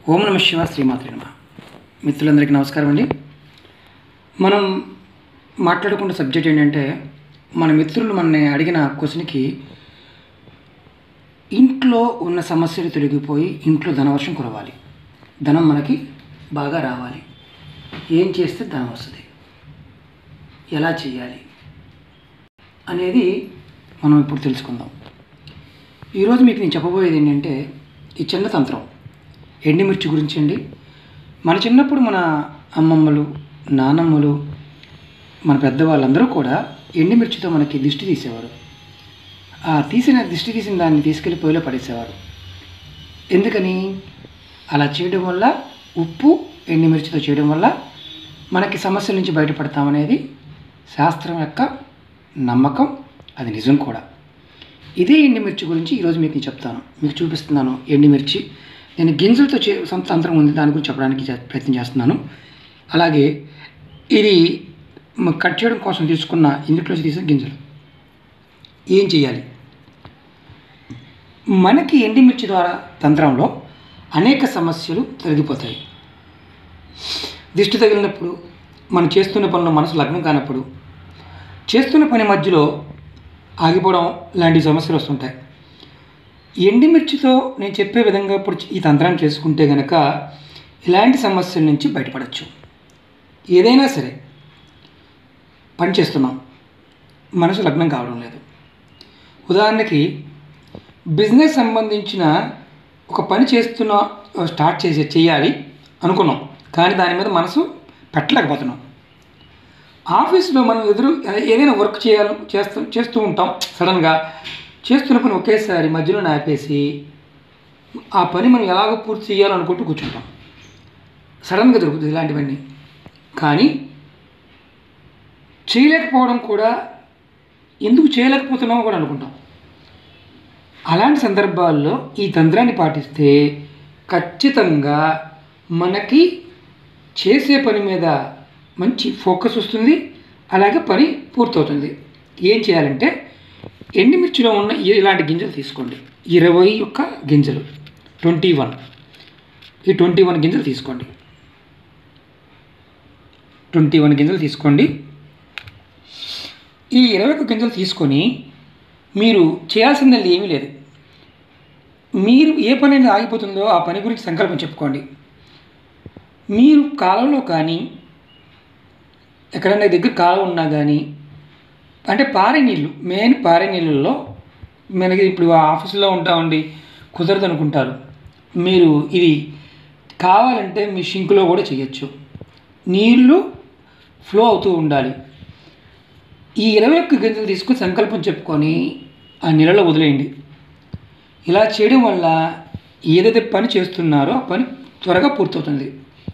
ఓం నమ శివ శ్రీమాత్రి నమ మిత్రులందరికీ నమస్కారం అండి మనం మాట్లాడుకున్న సబ్జెక్ట్ ఏంటంటే మన మిత్రులు మనని అడిగిన క్వశ్చన్కి ఇంట్లో ఉన్న సమస్యలు తొలగిపోయి ఇంట్లో ధనవర్షం కురవాలి ధనం మనకి బాగా రావాలి ఏం చేస్తే ధనం వస్తుంది ఎలా చేయాలి అనేది మనం ఇప్పుడు తెలుసుకుందాం ఈరోజు మీకు నేను చెప్పబోయేది ఏంటంటే ఈ చిన్న తంత్రం ఎండిమిర్చి గురించి అండి మన చిన్నప్పుడు మన అమ్మమ్మలు నానమ్మలు మన పెద్దవాళ్ళందరూ కూడా ఎండిమిర్చితో మనకి దిష్టి తీసేవారు ఆ తీసిన దిష్టి తీసిన దాన్ని తీసుకెళ్ళి పొయ్యిలో పడేసేవారు ఎందుకని అలా చేయడం వల్ల ఉప్పు ఎండిమిర్చితో చేయడం వల్ల మనకి సమస్యల నుంచి బయటపడతామనేది శాస్త్రం యొక్క నమ్మకం అది నిజం కూడా ఇదే ఎండిమిర్చి గురించి ఈరోజు మీకు నేను చెప్తాను మీకు చూపిస్తున్నాను ఎండిమిర్చి నేను గింజలతో చే సొంత తంత్రం ఉంది దాని గురించి చెప్పడానికి చే- ప్రయత్నం చేస్తున్నాను అలాగే ఇది మ- కట్ చేయడం కోసం తీసుకున్న ఇందులో తీసిన గింజలు ఏం చేయాలి మనకి ఎండిమిర్చి ద్వారా తంత్రంలో అనేక సమస్యలు తొలగిపోతాయి దిష్టి తగిలినప్పుడు మనం చేస్తున్న పనులు మనసు లగ్నం కానప్పుడు చేస్తున్న పని మధ్యలో ఆగిపోవడం లాంటి సమస్యలు వస్తుంటాయి ఎండిమిర్చితో నేను చెప్పే విధంగా ఇప్పుడు ఈ తంత్రాన్ని చేసుకుంటే కనుక ఇలాంటి సమస్యల నుంచి బయటపడవచ్చు ఏదైనా సరే పని చేస్తున్నాం మనసు లగ్నం కావడం లేదు ఉదాహరణకి బిజినెస్ సంబంధించిన ఒక పని చేస్తున్న స్టార్ట్ చేసి చేయాలి అనుకున్నాం కానీ దాని మీద మనసు పెట్టలేకపోతున్నాం ఆఫీస్లో మనం ఎదురు ఏదైనా వర్క్ చేయాలి చేస్తూ చేస్తూ ఉంటాం సడన్గా చేస్తున్న పని ఒకేసారి మధ్యలో ఆపేసి ఆ పని మనం ఎలాగో పూర్తి చేయాలనుకుంటూ కూర్చుంటాం సడన్గా దొరుకుతుంది ఇలాంటివన్నీ కానీ చేయలేకపోవడం కూడా ఎందుకు చేయలేకపోతున్నామో కూడా అనుకుంటాం అలాంటి సందర్భాల్లో ఈ తంత్రాన్ని పాటిస్తే ఖచ్చితంగా మనకి చేసే పని మీద మంచి ఫోకస్ వస్తుంది అలాగే పని పూర్తవుతుంది ఏం చేయాలంటే ఎండుమిర్చిలో ఉన్న ఈ- ఇలాంటి గింజలు తీసుకోండి ఇరవై ఒక్క గింజలు ట్వంటీ వన్ ఈ ట్వంటీ వన్ గింజలు తీసుకోండి ట్వంటీ వన్ గింజలు తీసుకోండి ఈ ఇరవై ఒక్క గింజలు తీసుకొని మీరు చేయాల్సింది ఏమీ లేదు మీరు ఏ పని అనేది ఆగిపోతుందో ఆ పని గురించి సంకల్పం చెప్పుకోండి మీరు కాలంలో కానీ ఎక్కడైనా దగ్గర కాలం ఉన్నా కానీ అంటే పారే నీళ్ళు మెయిన్ పారే నీళ్ళల్లో మనకి ఇప్పుడు ఆఫీసులో ఉంటామండి కుదరదు అనుకుంటారు మీరు ఇది కావాలంటే మీ షింకులో కూడా చేయొచ్చు నీళ్ళు ఫ్లో అవుతూ ఉండాలి ఈ ఇరవై ఒక్క గింజలు తీసుకుని సంకల్పం చెప్పుకొని ఆ నీళ్ళలో వదిలేయండి ఇలా చేయడం వల్ల ఏదైతే పని చేస్తున్నారో ఆ పని త్వరగా పూర్తవుతుంది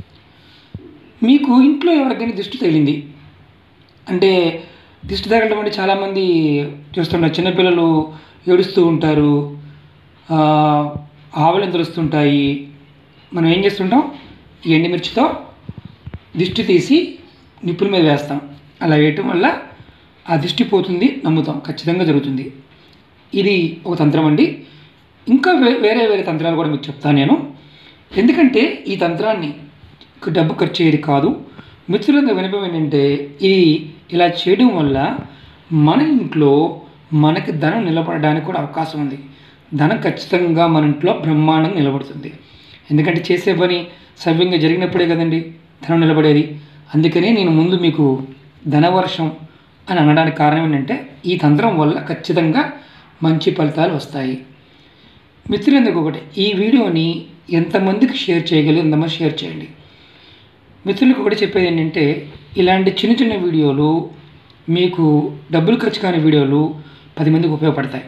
మీకు ఇంట్లో ఎవరికైనా దిష్టి తగిలింది అంటే దిష్టి తగలడం అంటే చాలామంది చూస్తుంటారు చిన్నపిల్లలు ఏడుస్తూ ఉంటారు ఆ, ఆవులు తెలుస్తుంటాయి మనం ఏం చేస్తుంటాం ఈ ఎండుమిర్చితో దిష్టి తీసి నిప్పుల మీద వేస్తాం అలా వేయటం వల్ల ఆ దిష్టి పోతుంది నమ్ముతాం ఖచ్చితంగా జరుగుతుంది ఇది ఒక తంత్రం అండి ఇంకా వే- వేరే వేరే తంత్రాలు కూడా మీకు చెప్తాను నేను ఎందుకంటే ఈ తంత్రాన్ని డబ్బు ఖర్చు అయ్యేది కాదు మిత్రులందరూ వినపం ఏంటంటే ఇది ఇలా చేయడం వల్ల మన ఇంట్లో మనకి ధనం నిలబడడానికి కూడా అవకాశం ఉంది ధనం ఖచ్చితంగా మన ఇంట్లో బ్రహ్మాండంగా నిలబడుతుంది ఎందుకంటే చేసే పని సవ్యంగా జరిగినప్పుడే కదండి ధనం నిలబడేది అందుకనే నేను ముందు మీకు ధనవర్షం అని అనడానికి కారణం ఏంటంటే ఈ తంత్రం వల్ల ఖచ్చితంగా మంచి ఫలితాలు వస్తాయి మిత్రులందరికీ ఒకటి ఈ వీడియోని ఎంతమందికి షేర్ చేయగలిగి ఎంతమంది షేర్ చేయండి మిత్రులకు ఒకటి చెప్పేది ఏంటంటే ఇలాంటి చిన్న చిన్న వీడియోలు మీకు డబ్బులు ఖర్చు కాని వీడియోలు పది మందికి ఉపయోగపడతాయి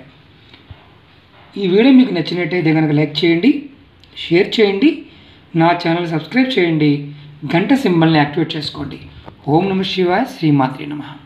ఈ వీడియో మీకు నచ్చినట్టయితే కనుక లైక్ చేయండి షేర్ చేయండి నా ఛానల్ సబ్స్క్రైబ్ చేయండి గంట సింబల్ని యాక్టివేట్ చేసుకోండి ఓం నమ శివాయ శ్రీమాత్రి నమః